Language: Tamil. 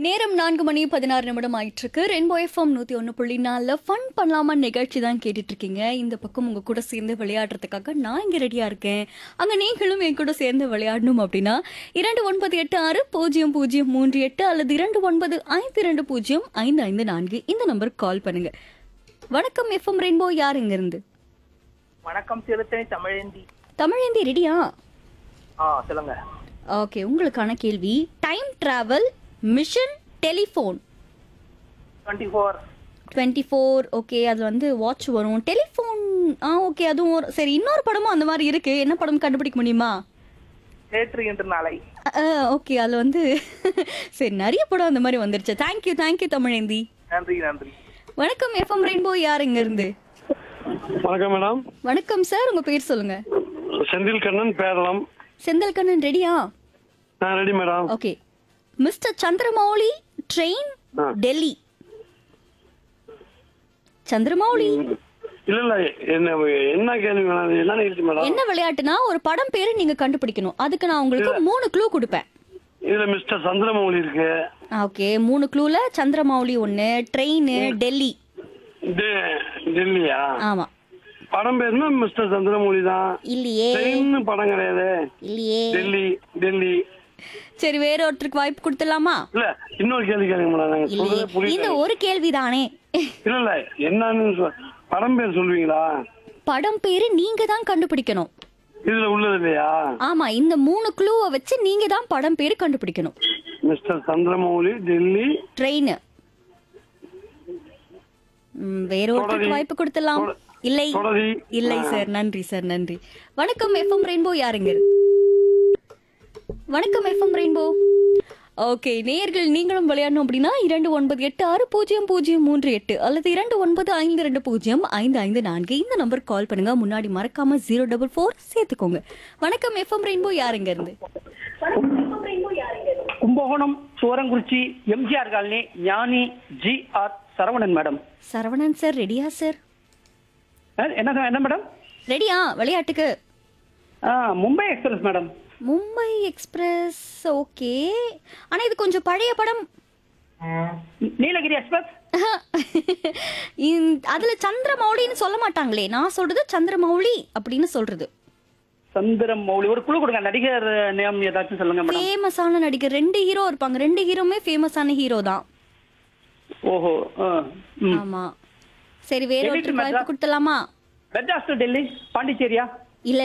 நேரம் நான்கு மணி பதினாறு நிமிடம் ஆயிட்டு இருக்கு ரெயின்போ எஃப்எம் நூத்தி ஒன்று புள்ளி நாலில் ஃபன் பண்ணலாமா நிகழ்ச்சி தான் கேட்டுட்டு இருக்கீங்க இந்த பக்கம் உங்க கூட சேர்ந்து விளையாடுறதுக்காக நான் இங்க ரெடியா இருக்கேன் அங்க நீங்களும் என் கூட சேர்ந்து விளையாடணும் அப்படின்னா இரண்டு ஒன்பது எட்டு ஆறு பூஜ்ஜியம் பூஜ்ஜியம் மூன்று எட்டு அல்லது இரண்டு ஒன்பது ஐந்து இரண்டு பூஜ்ஜியம் ஐந்து ஐந்து நான்கு இந்த நம்பருக்கு கால் பண்ணுங்க வணக்கம் எஃப்எம் ரெயின்போ யார் இங்க இருந்து வணக்கம் திருத்தணி தமிழேந்தி தமிழேந்தி ரெடியா ஆ சொல்லுங்க ஓகே உங்களுக்கான கேள்வி time travel machine telephone twenty four twenty four okay அது வந்து வாட்ச் வரும் டெலிஃபோன் ஆ ஓகே அதுவும் ஒரு சரி இன்னொரு படமும் அந்த மாதிரி இருக்கு என்ன படம் கண்டுபிடிக்க முடியுமா நேற்று இன்று நாளை ஓகே அதில் வந்து சரி நிறைய படம் அந்த மாதிரி வந்துருச்சு தேங்க்யூ தேங்க்யூ தமிழேந்தி நன்றி நன்றி வணக்கம் எஃப்எம் ரெயின்போ யார் இங்க இருந்து வணக்கம் மேடம் வணக்கம் சார் உங்க பேர் சொல்லுங்க செந்தில் கண்ணன் பேரளம் செந்தில் கண்ணன் ரெடியா நான் ready madam okay mister Chandramouli train ஆ. டெல்லி சந்திரமௌலி இல்ல இல்ல என்ன என்ன கேள்வி மேடம் என்ன நிகழ்ச்சி மேடம் என்ன விளையாட்டுனா ஒரு படம் பேரு நீங்க கண்டுபிடிக்கணும் அதுக்கு நான் உங்களுக்கு மூணு க்ளூ கொடுப்பேன் இதுல மிஸ்டர் சந்திரமௌலி இருக்கு ஓகே மூணு க்ளூல சந்திரமௌலி ஒன்னு ட்ரெயின் டெல்லி டெ- டெல்லியா ஆமா படம் பேருனா மிஸ்டர் சந்திரமௌலி தான் இல்லையே ட்ரெயின் படம் கிடையாது இல்லையே டெல்லி டெல்லி சரி வேற ஒருத்தருக்கு வாய்ப்பு கொடுத்துடலாமா இல்ல இன்னொரு கேள்வி கேளுங்க மேடம் எனக்கு இல்லையே சொல்றதே புரியல இந்த ஒரு கேள்விதானே இல்ல இல்ல என்னன்னு சொ- படம் பேர் சொல்லுவீங்களா படம் பேரு நீங்க தான் கண்டுபிடிக்கணும் இதுல உள்ளது இல்லையா ஆமா இந்த மூணு க்ளூவை வச்சு நீங்க தான் படம் பேரு கண்டுபிடிக்கணும் மிஸ்டர் சந்திரமௌலி டெல்லி ட்ரெயின் வேற ஒருத்தருக்கு தொடரி. வாய்ப்பு கொடுத்துடலாம் தொட- இல்லை தொடரி. இல்லை ஆ. சார் நன்றி சார் நன்றி வணக்கம் எஃப்எம் ரெயின்போ யாருங்க வணக்கம் எஃப்எம் ரெயின்போ ஓகே நேயர்கள் நீங்களும் விளையாடணும் அப்படின்னா இரண்டு ஒன்பது எட்டு ஆறு பூஜ்ஜியம் பூஜ்ஜியம் மூன்று எட்டு அல்லது இரண்டு ஒன்பது ஐந்து ரெண்டு பூஜ்ஜியம் ஐந்து ஐந்து நான்கு இந்த நம்பருக்கு கால் பண்ணுங்க முன்னாடி மறக்காம ஜீரோ டபுள் ஃபோர் சேர்த்துக்கோங்க வணக்கம் எஃப்எம் ரெயின்போ யாருங்க இருந்து Kumbakonam Sorangurichi MGR colony Gnani G R Saravanan madam Saravanan sir ரெடியா சார் அஹ், என்ன என்ன மேடம் ரெடியா விளையாட்டுக்கு ஆ, Mumbai express madam Mumbai express okay ஆனா இது கொஞ்சம் பழைய படம் நீலகிரி எக்ஸ்பிரஸ் இந்த- அதுல சந்திரமௌலின்னு சொல்ல மாட்டாங்களே நான் சொல்றது சந்திரமௌலி அப்படின்னு சொல்றது சந்திரம் மௌலி ஒரு குழு கொடுங்க நடிகர் நேம் ஏதாச்சும் சொல்லுங்க மேடம் ஃபேமஸான நடிகர் ரெண்டு ஹீரோ இருப்பாங்க ரெண்டு ஹீரோமே ஃபேமஸான ஹீரோ தான் ஓஹோ ஆ, ம். ஆமா சரி வேற Editor ஒருத்தருக்கு வாய்ப்பு madam. கொடுத்துலாமா மெட்ராஸ் டு டெல்லி பாண்டிச்சேரியா